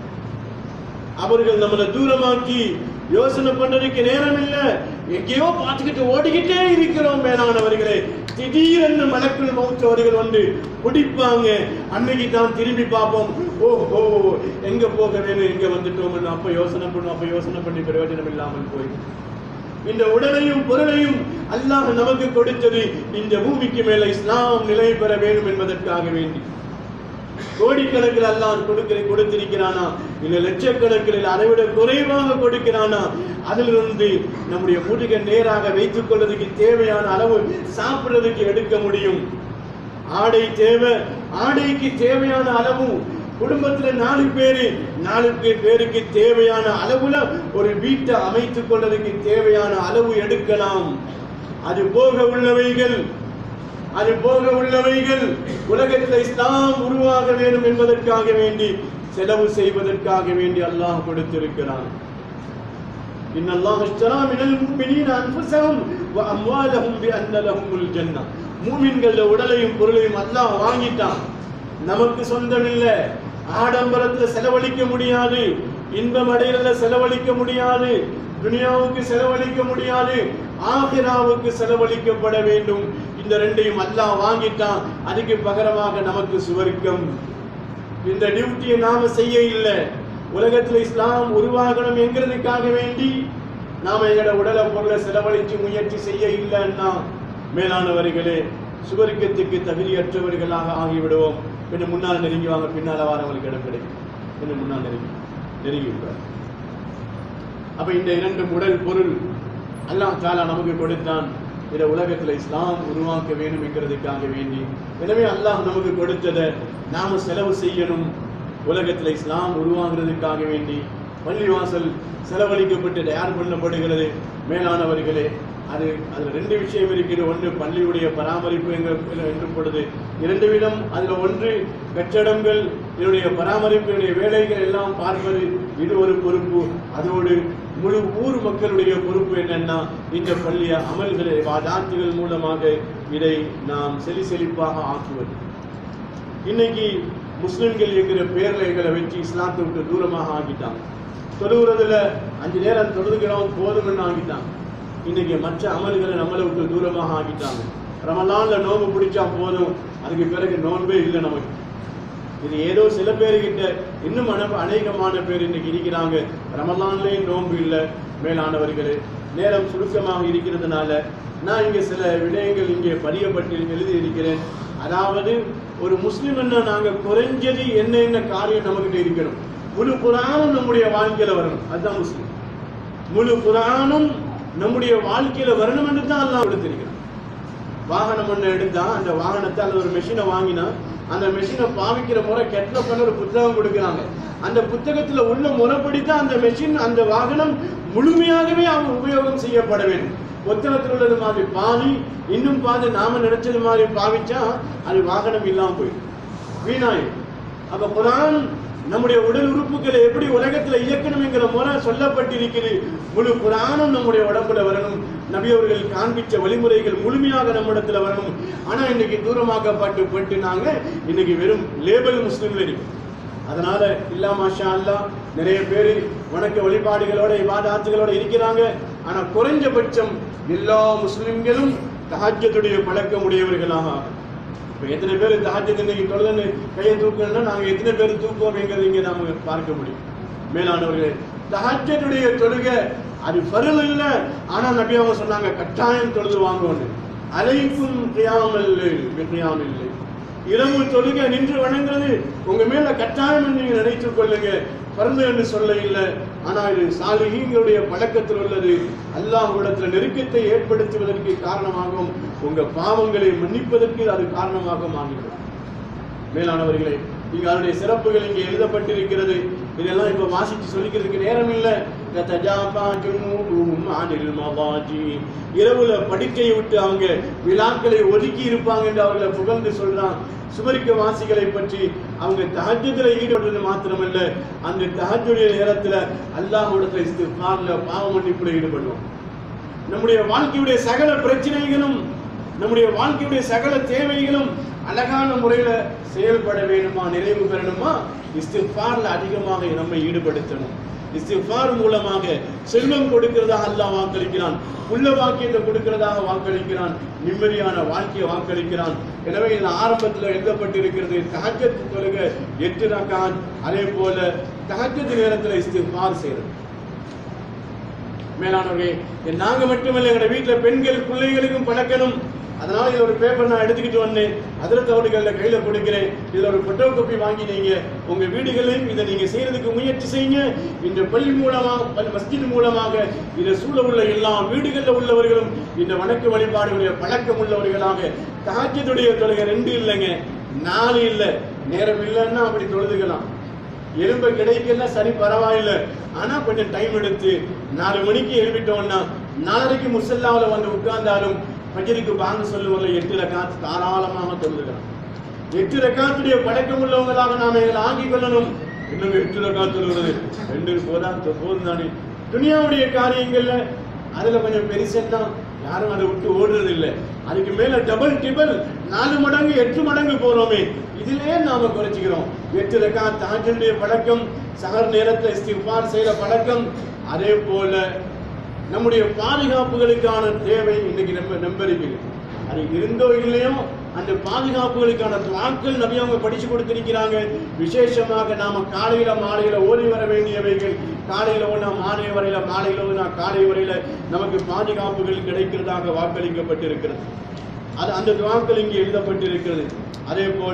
அவர்கள் நம்மளை தூரமாக்கி யோசனை பண்றதுக்கு நேரம் இல்ல எங்கேயோ பார்த்துக்கிட்டு ஓடிக்கிட்டே இருக்கிறோம் மேலானவர்களே திடீரென்று மலக்குள் மௌத்து அவர்கள் வந்து பிடிப்பாங்க அன்னைக்கு தான் திரும்பி பார்ப்போம் ஓஹோ எங்க போக வேணும் எங்க வந்துட்டோம்னு அப்ப யோசனை பண்ணும் அப்ப யோசனை பண்ணி பிரயோஜனம் இல்லாமல் போய் இந்த உடலையும் பொருளையும் அல்லாஹ் நமக்கு கொடுத்தது இந்த பூமிக்கு மேல இஸ்லாம் நிலை பெற வேண்டும் என்பதற்காக வேண்டி கோடிக்கணக்கில் அல்லாஹ் கொடுக்கிற கொடுத்திருக்கிறானா இல்ல லட்சக்கணக்கில் அதைவிட குறைவாக கொடுக்கிறானா அதிலிருந்து நம்முடைய முதுகை நேராக வைத்துக் கொள்வதற்கு தேவையான அளவு சாப்பிடுறதுக்கு எடுக்க முடியும் ஆடை தேவை ஆடைக்கு தேவையான அளவு குடும்பத்துல நாலு பேரு நாலு பே- பேருக்கு தேவையான அளவுல ஒரு வீட்டை அமைத்துக் கொள்வதற்கு தேவையான அளவு எடுக்கலாம் அது போக உள்ளவைகள் அது போக உள்ளவைகள் உலகத்தில் இஸ்லாம் உருவாக வேண்டும் என்பதற்காக வேண்டி செலவு செய்வதற்காக வேண்டி அல்லாஹ் கொடுத்திருக்கிறான் إن الله اشترى من المؤمنين أنفسهم وأموالهم بأن لهم الجنة மூமின்கள உடலையும் பொருளையும் அல்லாஹ் வாங்கிட்டான் நமக்கு சொந்தம் இல்ல ஆடம்பரத்துல செலவழிக்க முடியாது இன்பம் அடைகிறதுல செலவழிக்க முடியாது துனியாவுக்கு செலவழிக்க முடியாது ஆகிராவுக்கு செலவழிக்கப்பட வேண்டும் இந்த ரெண்டையும் அல்லாஹ் வாங்கிட்டான் அதுக்கு பகரமாக நமக்கு சுவர்க்கம் இந்த டியூட்டியை நாம செய்ய இல்லை உலகத்துல இஸ்லாம் உருவாகணும் என்கிறதுக்காக வேண்டி நாம எங்களோட உடலை பொருளை செலவழிச்சு முயற்சி செய்ய இல்லைன்னா மேலானவர்களே சுவர்க்கத்துக்கு தகுதியற்றவர்களாக ஆகிவிடுவோம் கொஞ்சம் முன்னால் நெருங்கி வாங்க பின்னால வரவங்களுக்கு இடம் கிடைக்கும் கொஞ்சம் முன்னால் நெருங்கி நெருங்கி விடுவார் அப்ப இந்த இரண்டு உடல் பொருள் அல்லாஹ் தாலா நமக்கு கொடுத்தான் இந்த உலகத்துல இஸ்லாம் உருவாக்க வேண்டும் என்கிறதுக்காக வேண்டி எனவே அல்லாஹ் நமக்கு கொடுத்ததை நாம செலவு செய்யணும் உலகத்துல இஸ்லாம் உருவாகிறதுக்காக வேண்டி பள்ளிவாசல் செலவழிக்கப்பட்டு தயார் பண்ணப்படுகிறது மேலானவர்களே அது அதுல ரெண்டு விஷயம் இருக்குது ஒன்று பள்ளியுடைய பராமரிப்பு எங்க என்றும் பொழுது இரண்டு விதம் அதுல ஒன்று கட்டடங்கள் இதனுடைய பராமரிப்பு இதனுடைய வேலைகள் எல்லாம் பார்ப்பது இது ஒரு பொறுப்பு அதோடு முழு ஊர் மக்களுடைய பொறுப்பு என்னன்னா இந்த பள்ளிய அமல்களை வாதாத்துகள் மூலமாக இதை நாம் செலி செழிப்பாக ஆக்குவது இன்னைக்கு முஸ்லிம்கள் என்கிற பேர்ல எங்களை வச்சு இஸ்லாத்தை விட்டு தூரமாக ஆக்கிட்டாங்க தொழுகிறதுல அஞ்சு நேரம் தொழுகிறோம் போதும்னு ஆக்கிட்டாங்க இன்னைக்கு மற்ற அமல்களை நம்மளை விட்டு தூரமாக ஆக்கிட்டாங்க ரமலான்ல நோன்பு பிடிச்சா போதும் அதுக்கு பிறகு நோன்பே இல்லை நமக்கு இது ஏதோ சில பேர்கிட்ட இன்னும் அன அநேகமான பேர் இன்னைக்கு இருக்கிறாங்க ரமலான்லேயும் நோன்பு இல்லை மேலானவர்களே நேரம் சுருக்கமாக இருக்கிறதுனால நான் இங்கே சில விடயங்கள் இங்கே பதியப்பட்டு எழுதி இருக்கிறேன் அதாவது ஒரு முஸ்லிம் என்ன நாங்கள் குறைஞ்சது என்ன என்ன காரியம் நம்மகிட்ட இருக்கணும் முழு குரானும் நம்முடைய வாழ்க்கையில வரணும் அதுதான் முஸ்லிம் முழு குரானும் நம்முடைய வாழ்க்கையில வரணும் என்று தான் அல்லாஹ் கொடுத்திருக்கிறான் வாகனம் ஒன்று எடுத்தா அந்த வாகனத்தை அல்லது ஒரு மெஷினை வாங்கினா அந்த மெஷினை பாவிக்கிற முறை கெட்ட பண்ண ஒரு புத்தகம் கொடுக்குறாங்க அந்த புத்தகத்துல உள்ள முறைப்படி தான் அந்த மெஷின் அந்த வாகனம் முழுமையாகவே அவங்க உபயோகம் செய்யப்பட வேண்டும் புத்தகத்தில் உள்ளது மாதிரி பாதி இன்னும் பாதி நாம நினைச்சது மாதிரி பாவிச்சா அது வாகனம் இல்லாம போயிடும் வீணாயிடும் அப்ப குரான் நம்முடைய உடல் உறுப்புகளை எப்படி உலகத்துல இயக்கணும் என்கிற முறை சொல்லப்பட்டிருக்கிறது முழு புராணம் நம்முடைய உடம்புல வரணும் நபி அவர்கள் காண்பிச்ச வழிமுறைகள் முழுமையாக நம்மிடத்துல வரணும் ஆனா இன்னைக்கு தூரமாக்கப்பட்டு பட்டு நாங்க இன்னைக்கு வெறும் லேபல் முஸ்லிம்ல இருக்கோம் அதனால இல்லா மாஷா அல்லா நிறைய பேர் வணக்க வழிபாடுகளோட இபாதாத்துகளோட இருக்கிறாங்க ஆனா குறைஞ்சபட்சம் எல்லா முஸ்லிம்களும் தஹஜ்ஜத்துடைய பழக்கம் உடையவர்களாக ஆகணும். இப்ப எத்தனை பேர் தஹஜ்ஜத் இன்னைக்கு தொழுதுன்னு கையை தூக்கணும்னா நாங்க எத்தனை பேர் தூக்குவோம்ங்கிறது இங்க நாம பார்க்க முடியும் மேலானவர்களே தஹஜ்ஜத்துடைய தொழுகை அது ஃபர்ல் இல்ல ஆனா நபி அவங்க சொன்னாங்க கட்டாயம் தொழுது வாங்கணும் அலைக்கும் கியாமல் கியாம் இல்லை இரவு தொழுகை நின்று வணங்குறது உங்க மேல கட்டாயம் என்று நீங்க நினைத்துக் கொள்ளுங்க பரந்து என்று சொல்ல இல்லை ஆனா இது சாலிஹீங்களுடைய பழக்கத்தில் உள்ளது அல்லாஹ்விடத்துல நெருக்கத்தை ஏற்படுத்துவதற்கு காரணமாகும் உங்க பாவங்களை மன்னிப்பதற்கு அது காரணமாக ஆகிறது மேலானவர்களே இங்க அதனுடைய சிறப்புகள் இங்கே எழுதப்பட்டிருக்கிறது இதெல்லாம் இப்ப வாசிச்சு சொல்லிக்கிறதுக்கு நேரம் இல்லை தஜாபா ஜுனூபுஹும் அனில் மவாஜி. இரவுல படுக்கையை விட்டு அவங்க விழாக்களை ஒதுக்கி இருப்பாங்க என்று அவர்களை புகழ்ந்து சொல்றான் சுபரிக்க வாசிகளை பற்றி அவங்க தஹஜ்ஜுதுல ஈடுபடுறது மாத்திரமல்ல அந்த தஹஜ்ஜுடைய நேரத்துல அல்லாஹ்விடத்துல இஸ்திஃபார்ல பாவ மன்னிப்புல ஈடுபடுவோம் நம்முடைய வாழ்க்கையுடைய சகல பிரச்சனைகளும் நம்முடைய வாழ்க்கையுடைய சகல தேவைகளும் அழகான முறையில செயல்பட வேணுமா நிறைவு பெறணுமா இஸ்திஃபார்ல அதிகமாக நம்மை ஈடுபடுத்தணும் இஸ்திஃபார் மூலமாக செல்வம் கொடுக்கிறதாக அல்லாஹ் வாக்களிக்கிறான் உள்ள வாக்கியத்தை கொடுக்கிறதாக வாக்களிக்கிறான் நிம்மதியான வாழ்க்கையை வாக்களிக்கிறான் எனவே இந்த ஆரம்பத்தில் எழுதப்பட்டிருக்கிறது தஹஜ்ஜத் தொழுகை எட்டு ரக்கான் அதே போல தஹஜ்ஜத் நேரத்தில் இஸ்திஃபார் செய்யறது மேலானவர்களே இது நாங்க மட்டுமல்ல எங்க வீட்டுல பெண்கள் பிள்ளைகளுக்கும் பழக்கணும் அதனால இது ஒரு பேப்பர் நான் எடுத்துக்கிட்டு வந்தேன் அதில் தவறுகளில் கையில கொடுக்கிறேன் இதுல ஒரு போட்டோ காப்பி வாங்கி நீங்க உங்க வீடுகளையும் இதை நீங்க செய்யறதுக்கு முயற்சி செய்யுங்க இந்த பள்ளி மூலமாக பள்ளி மஸ்ஜித் மூலமாக இதை சூழ உள்ள எல்லா வீடுகளில் உள்ளவர்களும் இந்த வணக்க வழிபாடுடைய பழக்கம் உள்ளவர்களாக தாஜ்யத்துடைய தொழுகை ரெண்டு இல்லைங்க நாலு இல்லை நேரம் இல்லைன்னா அப்படி தொழுதுக்கலாம் எலும்பு கிடைக்கல சரி பரவாயில்ல ஆனா கொஞ்சம் டைம் எடுத்து நாலு மணிக்கு எழுப்பிட்டோம்னா நாலரைக்கு முசல்லாவில் வந்து உட்கார்ந்தாலும் பஜருக்கு பாங்க சொல்லுவதில்ல எட்டு ரக்காத்து தாராளமாக தொழுதுக்கலாம் எட்டு ரக்காத்துடைய பழக்கம் உள்ளவங்களாக நாம எங்களை ஆக்கிக் கொள்ளணும் இன்னும் எட்டு ரக்காத்து தொழுகிறது ரெண்டு போதா போதும் தானே துனியாவுடைய காரியங்கள்ல அதுல கொஞ்சம் பெருசன்னா யாரும் அதை விட்டு ஓடுறது இல்லை அதுக்கு மேல டபுள் டிபிள் நாலு மடங்கு எட்டு மடங்கு போறோமே இதிலே நாம குறைச்சிக்கிறோம் எட்டு ரக்கா தாஜனுடைய பழக்கம் சகர் நேரத்துல இஸ்திஃபார் செய்யற பழக்கம் அதே போல நம்முடைய பாதுகாப்புகளுக்கான தேவை இன்னைக்கு நம்ம நம்பருக்கு அது இருந்தோ இல்லையோ அந்த பாதுகாப்புகளுக்கான துவாக்கள் நபி அவங்க படிச்சு கொடுத்திருக்கிறாங்க விசேஷமாக நாம காலையில மாலையில ஓடி வர வேண்டியவைகள் காலையில ஓடினா மாலை வரையில மாலையில ஓடினா காலை வரையில நமக்கு பாதுகாப்புகள் கிடைக்கிறதாக வாக்களிக்கப்பட்டிருக்கிறது அது அந்த துவாக்கள் இங்கே எழுதப்பட்டிருக்கிறது அதே போல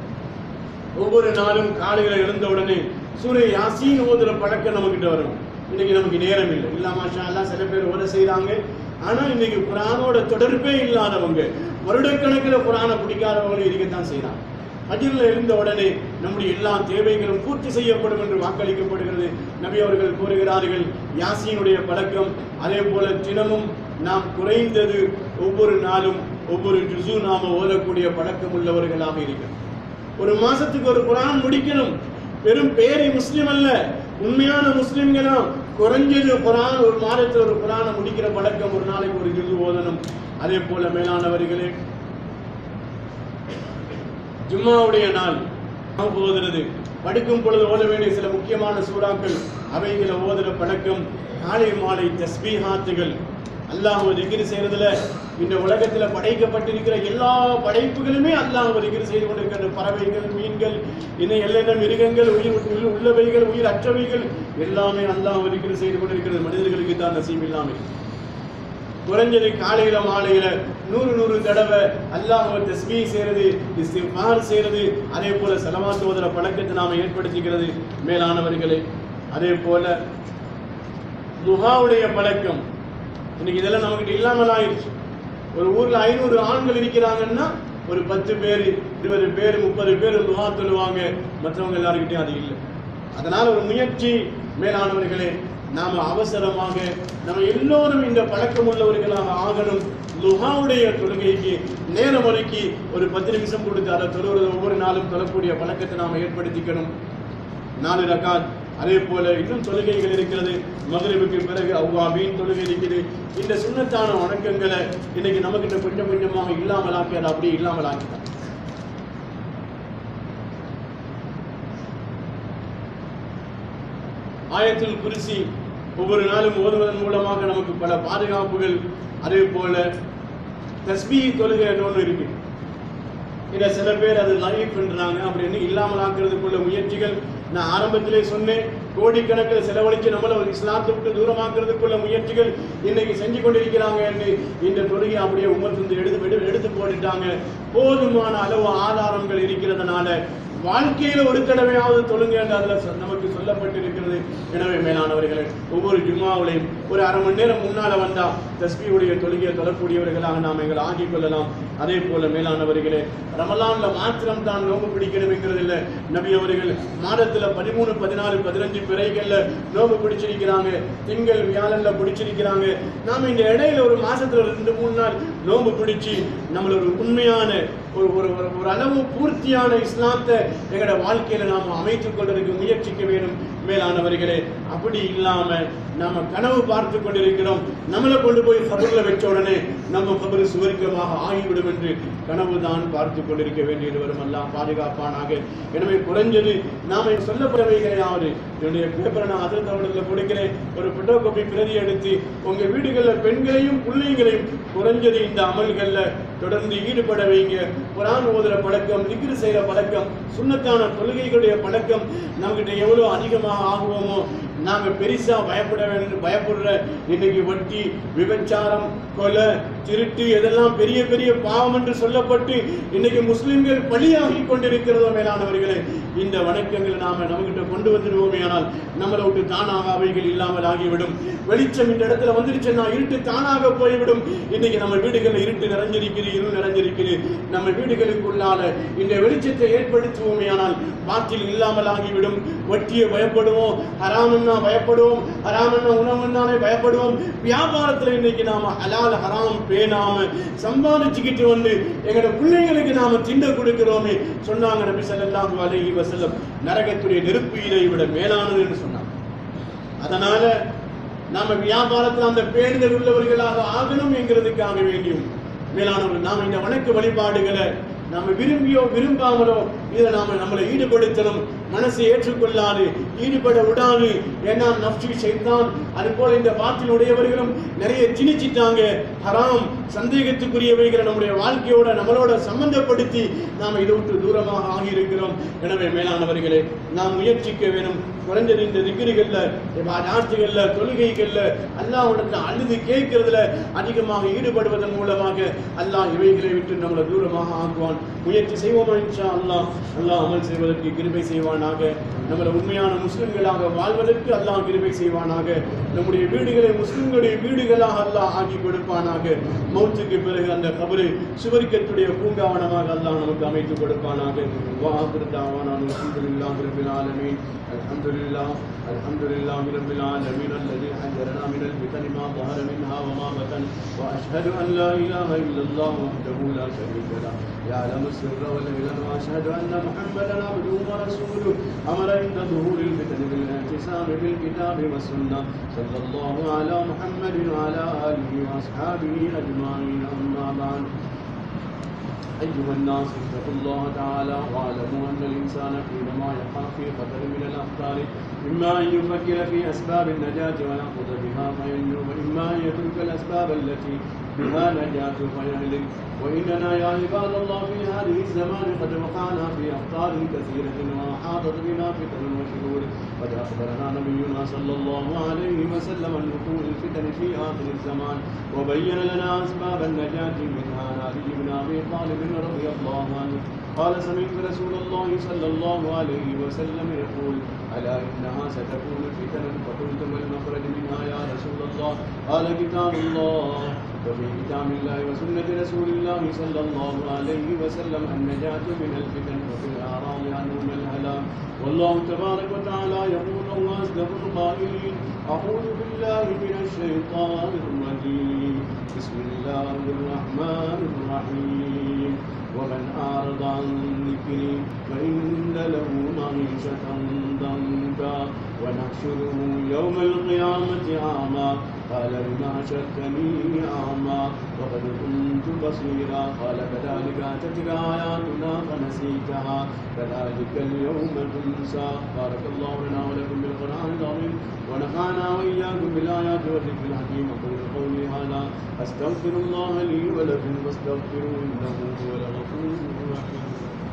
ஒவ்வொரு நாளும் காலையில எழுந்த உடனே சூரிய யாசீன் ஓதுற பழக்கம் நம்மகிட்ட வரும் இன்னைக்கு நமக்கு நேரம் இல்லை இல்ல மாஷா அல்லாஹ் சில பேர் ஓத செய்றாங்க ஆனா இன்னைக்கு குரானோட தொடர்பே இல்லாதவங்க வருடக்கணக்கில் குரானை பிடிக்காதவங்களும் இருக்கத்தான் செய்றாங்க அஜிரில் எழுந்த உடனே நம்முடைய எல்லா தேவைகளும் பூர்த்தி செய்யப்படும் என்று வாக்களிக்கப்படுகிறது நபி அவர்கள் கூறுகிறார்கள் யாசீனுடைய பழக்கம் அதே போல தினமும் நாம் குறைந்தது ஒவ்வொரு நாளும் ஒவ்வொரு ஜுசு நாம ஓதக்கூடிய பழக்கம் உள்ளவர்களாக இருக்கிறோம் ஒரு மாசத்துக்கு ஒரு குரான் முடிக்கணும் வெறும் பேரை முஸ்லிம் அல்ல உண்மையான முஸ்லிம்களா குறைஞ்சது குரான் ஒரு மாதத்தில் ஒரு குரானை முடிக்கிற பழக்கம் ஒரு நாளைக்கு ஒரு ஜுசு ஓதணும் அதே போல மேலானவர்களே ஜும்மாவுடைய நாள் நாம் ஓதுறது படுக்கும் பொழுது ஓத வேண்டிய சில முக்கியமான சூறாக்கள் அவைகளை ஓதுற பழக்கம் காலை மாலை தஸ்பீஹாத்துகள் அல்லாஹ் திக்ரு செய்யறதுல இந்த உலகத்துல படைக்கப்பட்டிருக்கிற எல்லா படைப்புகளுமே அல்லாஹ் திக்ரு செய்து கொண்டிருக்கிற பறவைகள் மீன்கள் இன்னும் எல்லென்ன மிருகங்கள் உயிர் உயிர் உள்ளவைகள் உயிர் அற்றவைகள் எல்லாமே அல்லாஹ் திக்ரு செய்து கொண்டிருக்கிறது மனிதர்களுக்கு தான் நசீம் இல்லாமல் குறைஞ்சது காலையில மாலையில நூறு நூறு தடவை அல்லாஹ்வை தஸ்மீ செய்யறது இஸ்திஃபார் செய்யறது அதே போல சலவாத்து ஓதுற பழக்கத்தை நாம ஏற்படுத்திக்கிறது மேலானவர்களே அதே போல முகாவுடைய பழக்கம் இன்னைக்கு இதெல்லாம் நமக்கிட்ட இல்லாமல் ஆயிடுச்சு ஒரு ஊர்ல ஐநூறு ஆண்கள் இருக்கிறாங்கன்னா ஒரு பத்து பேர் இருபது பேர் முப்பது பேர் துஹா சொல்லுவாங்க மற்றவங்க எல்லாருக்கிட்டையும் அது இல்லை அதனால ஒரு முயற்சி மேலானவர்களே நாம அவசரமாக நம்ம எல்லோரும் இந்த பழக்கம் உள்ளவர்களாக ஆகணும் லுஹாவுடைய தொழுகைக்கு நேரம் ஒதுக்கி ஒரு பத்து நிமிஷம் கொடுத்து அதை தொழுவது ஒவ்வொரு நாளும் தொழக்கூடிய பழக்கத்தை நாம ஏற்படுத்திக்கணும் நாலு ரகாத் அதே போல இன்னும் தொழுகைகள் இருக்கிறது மகரிபுக்கு பிறகு அவ்வாபீன் தொழுகை இருக்குது இந்த சுண்ணத்தான வணக்கங்களை இன்னைக்கு நமக்கிட்ட கொஞ்சம் கொஞ்சமாக இல்லாமலாக்கி அதை அப்படியே இல்லாமலாக்கிட்டான் ஆயத்தில் குருசி ஒவ்வொரு நாளும் ஓதுவதன் மூலமாக நமக்கு பல பாதுகாப்புகள் அதே போல தஸ்பீ தொழுகை ஒன்று இருக்கு இதை சில பேர் அது லைஃப் பண்றாங்க அப்படின்னு இல்லாமல் ஆக்குறதுக்குள்ள முயற்சிகள் நான் ஆரம்பத்திலே சொன்னேன் கோடிக்கணக்கில் செலவழிச்சு நம்மள ஒரு இஸ்லாத்தை விட்டு தூரமாக்குறதுக்குள்ள முயற்சிகள் இன்னைக்கு செஞ்சு கொண்டிருக்கிறாங்க என்று இந்த தொழுகை அப்படியே உமர்ந்து எடுத்து எடு- எடுத்து போட்டுட்டாங்க போதுமான அளவு ஆதாரங்கள் இருக்கிறதுனால வாழ்க்கையில ஒரு தடவையாவது தொழுங்க என்று அதுல சொ- நமக்கு சொல்லப்பட்டிருக்கிறது எனவே மேலானவர்களே ஒவ்வொரு ஜும்மாவிலையும் ஒரு அரை மணி நேரம் முன்னால வந்தா தஸ்பியுடைய தொழுகையை தொழக்கூடியவர்களாக நாம் எங்களை ஆக்கிக் கொள்ளலாம் அதே போல மேலானவர்களே ரமலான்ல மாத்திரம் தான் நோம்பு பிடிக்கணுங்கிறது இல்ல நபி அவர்கள் மாதத்துல பதிமூணு பதினாலு பதினஞ்சு பிறைகள்ல நோம்பு பிடிச்சிருக்கிறாங்க திங்கள் வியாழன்ல பிடிச்சிருக்கிறாங்க நாம இந்த இடையில ஒரு மாசத்துல ஒரு ரெண்டு மூணு நாள் நோம்பு பிடிச்சு நம்மள ஒரு உண்மையான ஒரு ஒரு ஒரு- ஒரு அளவு பூர்த்தியான இஸ்லாத்தை எங்களோட வாழ்க்கையில நாம அமைத்துக் கொள்வதற்கு முயற்சிக்க வேண்டும் மேலானவர்களே அப்படி இல்லாம நாம கனவு பார்த்து கொண்டிருக்கிறோம் நம்மளை கொண்டு போய் கபர்ல வச்ச உடனே நம்ம கபரு சுவர்க்கமாக ஆகிவிடும் என்று கனவு தான் பார்த்து கொண்டிருக்க வேண்டியது வரும் எல்லாம் பாதுகாப்பானாக எனவே குறைஞ்சது நாம சொல்லப்படவைகளையாவது என்னுடைய பேப்பரை நான் அதில் அவர்களுக்கு கொடுக்கிறேன் ஒரு போட்டோ காப்பி பிரதி எடுத்து உங்க வீடுகள்ல பெண்களையும் பிள்ளைங்களையும் குறைஞ்சது இந்த அமல்கள்ல தொடர்ந்து ஈடுபட வைங்க குரான் ஓதுற பழக்கம் திக்ரு செய்யற பழக்கம் சுண்ணத்தான தொழுகைகளுடைய பழக்கம் நம்மகிட்ட எவ்வளவு அதிகமாக ஆகுவோமோ நாங்க பெருசா பயப்பட வேண்டும் பயப்படுற இன்னைக்கு வட்டி விபச்சாரம் கொலை திருட்டு இதெல்லாம் பெரிய பெரிய பாவம் என்று சொல்லப்பட்டு இன்னைக்கு முஸ்லிம்கள் பலியாகி கொண்டிருக்கிறதோ மேலானவர்களே இந்த வணக்கங்களை நாம நம்மகிட்ட கொண்டு வந்துடுவோமே ஆனால் நம்மளை விட்டு தானாக அவைகள் இல்லாமல் ஆகிவிடும் வெளிச்சம் இந்த இடத்துல வந்துருச்சுன்னா இருட்டு தானாக போய்விடும் இன்னைக்கு நம்ம வீடுகளில் இருட்டு நிறைஞ்சிருக்குது இருள் நிறைஞ்சிருக்குது நம்ம வீடுகளுக்குள்ளால இந்த வெளிச்சத்தை ஏற்படுத்துவோமே ஆனால் பாத்தில் இல்லாமல் ஆகிவிடும் வட்டியை பயப்படுவோம் ஹராமன்னா பயப்படுவோம் ஹராமன்னா உணவுன்னாலே பயப்படுவோம் வியாபாரத்துல இன்னைக்கு நாம ஹலால் ஹராம் பேணாம சம்பாதிச்சுக்கிட்டு வந்து எங்களோட பிள்ளைங்களுக்கு நாம திண்ட கொடுக்கிறோமே சொன்னாங்க நபி ஸல்லல்லாஹு அலைஹி வஸல்லம் நரகத்துடைய நெருப்பு இதை விட மேலானது என்று சொன்னாங்க அதனால நாம வியாபாரத்தில் அந்த பேணுதல் உள்ளவர்களாக ஆகணும் என்கிறதுக்காக வேண்டியும் மேலானவர்கள் நாம இந்த வணக்க வழிபாடுகளை நாம விரும்பியோ விரும்பாமலோ இதை நாம நம்மளை ஈடுபடுத்தணும் மனசை ஏற்றுக்கொள்ளாது ஈடுபட விடாது ஏன்னா நப்சி செய்தான் அது போல இந்த பாத்தில் உடையவர்களும் நிறைய திணிச்சிட்டாங்க ஹராம் சந்தேகத்துக்குரியவைகளை நம்முடைய வாழ்க்கையோட நம்மளோட சம்பந்தப்படுத்தி நாம் இதை விட்டு தூரமாக ஆகியிருக்கிறோம் எனவே மேலானவர்களே நாம் முயற்சிக்க வேணும் குறைஞ்சது இந்த திகிரிகள்ல ஆட்சிகள்ல தொழுகைகள்ல அல்லாஹ்விடத்துல அழுது கேட்கறதுல அதிகமாக ஈடுபடுவதன் மூலமாக அல்லாஹ் இவைகளை விட்டு நம்மளை தூரமாக ஆக்குவான் முயற்சி செய்வோமா இன்ஷா அல்லாஹ் அல்லாஹ் அமல் செய்வதற்கு கிருபை செய்வானாக நம்மளை உண்மையான முஸ்லிம்களாக வாழ்வதற்கு அல்லாஹ் கிருபை செய்வானாக நம்முடைய வீடுகளை முஸ்லிம்களுடைய வீடுகளாக அல்லாஹ் ஆக்கி கொடுப்பானாக மௌத்துக்கு பிறகு அந்த கபரு சுவர்க்கத்துடைய பூங்காவனமாக அல்லாஹ் நமக்கு அமைத்து கொடுப்பானாக வாஹிரு தாவானா அல்ஹம்துலில்லாஹி ரப்பில் ஆலமீன் அல்ஹம்துலில்லாஹ் அல்ஹம்துலில்லாஹி ரப்பில் ஆலமீன் الذي حذرنا من الفتن ما ظهر منها وما بطن واشهد ان لا اله الا الله وحده لا شريك له يعلم السر والإعلان واشهد ان محمدا عبده ورسوله امر عند ظهور الفتن بالاعتصام بالكتاب والسنه صلى الله على محمد وعلى اله واصحابه اجمعين اما بعد أيها الناس اتقوا الله تعالى واعلموا أن الإنسان حينما يقع في خطر من الأخطار إما أن يفكر في أسباب النجاة ويأخذ بها فينجو وإما أن يترك الأسباب التي بها نجاة فيهلك وإننا يا عباد الله في هذه الزمان قد وقعنا في أخطار كثيرة وأحاطت بنا فتن وشرور قد أخبرنا نبينا صلى الله عليه وسلم عن وقوع الفتن في آخر الزمان وبين لنا أسباب النجاة منها عن علي بن أبي طالب رضي الله عنه قال سمعت رسول الله صلى الله عليه وسلم يقول ألا إنها ستكون فتن فقلت ما المخرج منها يا رسول الله قال كتاب الله وفي كتاب الله وسنة رسول الله صلى الله عليه وسلم النجاة من الفتن وفي الأعراض عنهم الهلاك والله تبارك وتعالى يقول الله أصدق القائلين أعوذ بالله من الشيطان الرجيم بسم الله الرحمن الرحيم ومن أعرض عن ذكري فإن له معيشة ضنكا ونحشره يوم القيامة أعمى قال لما أشركتني أعمى وقد كنت بصيرا قال كذلك أتتك آياتنا فنسيتها كذلك اليوم تنسى بارك الله لنا ولكم بالقرآن العظيم ونفعنا وإياكم بالآيات والذكر الحكيم أقول قولي هذا أستغفر الله لي ولكم واستغفروا إنه هو الغفور الرحيم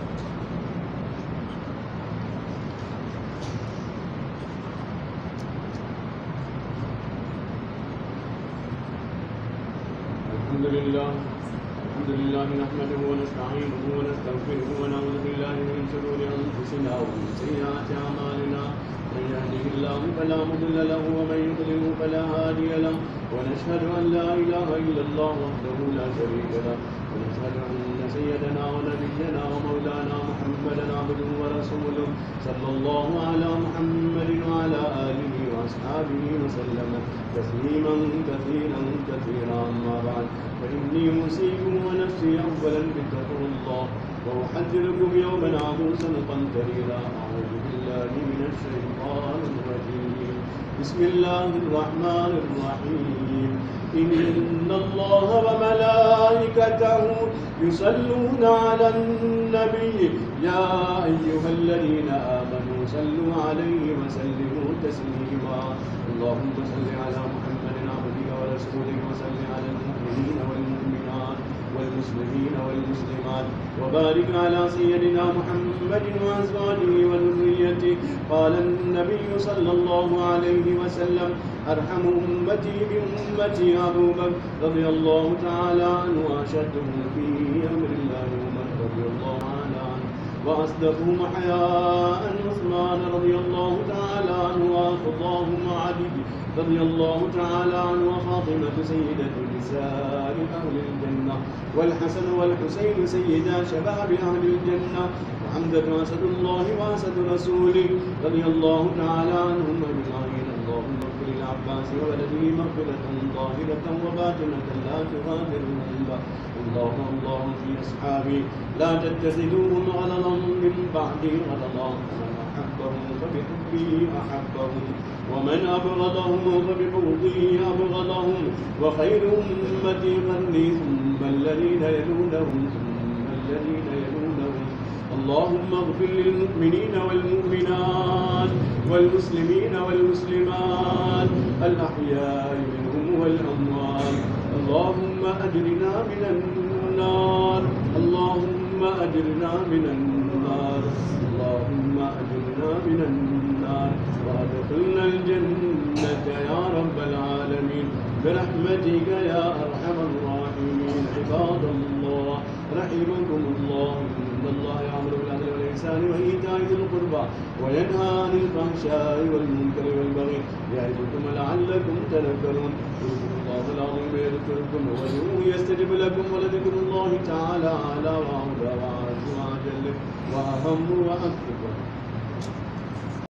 الحمد لله الحمد لله نحمده ونستعينه ونستغفره ونعوذ بالله من شرور انفسنا ومن سيئات اعمالنا من يهده الله فلا مضل له ومن يضلله فلا هادي له ونشهد ان لا اله الا الله وحده لا شريك له ونشهد ان سيدنا ونبينا ومولانا محمدا عبده ورسوله صلى الله على محمد وعلى اله واصحابه وسلم تسليما كثيرا كثيرا اما بعد فاني اوصيكم ونفسي اولا بتقوى الله واحذركم يوما عبوسا قمطريرا اعوذ بالله من الشيطان الرجيم بسم الله الرحمن الرحيم إن الله وملائكته يصلون على النبي يا أيها الذين آمنوا صلوا عليه وسلموا تسليما اللهم صل على محمد عبدك ورسولك وصل على المؤمنين والمؤمنات والمسلمين والمسلمات وبارك على سيدنا محمد وأزواجه وذريته قال النبي صلى الله عليه وسلم أرحم أمتي بأمتي أبو بكر رضي الله تعالى عنه وأشدهم في أمر الله عمر رضي الله تعالى عنه وأصدقهم حياء عثمان رضي الله تعالى عنه وأرضاهم علي رضي الله تعالى عنه وفاطمة سيدة نساء أهل الجنة والحسن والحسين سيدا شباب أهل الجنة وحمزة أسد الله وأسد رسوله رضي الله تعالى عنهم أجمعين اللهم اغفر للعباس وولده مغفرة ظاهرة وباطنة لا تغادر ذنبا اللهم الله في أصحابي لا تتخذوهم غلظا من بعدي غلظا ومن أحبهم فبحبه أحبهم ومن أبغضهم فببغضه أبغضهم وخير أمتي قرني ثم الذين يلونهم ثم الذين يلونهم اللهم اغفر للمؤمنين والمؤمنات والمسلمين والمسلمات الأحياء منهم والأموات اللهم أجرنا من النار اللهم أجرنا من النار اللهم أجرنا من النار وأدخلنا الجنة يا رب العالمين برحمتك يا أرحم الراحمين عباد الله رحمكم الله إن الله يأمر بالعدل والإحسان وإيتاء ذي القربى وينهى عن الفحشاء والمنكر والبغي يعظكم لعلكم تذكرون اذكروا الله العظيم يذكركم وادعوه يستجب لكم ولذكر الله تعالى أعلى وأعلى وأعز وأجل وأهم وأكبر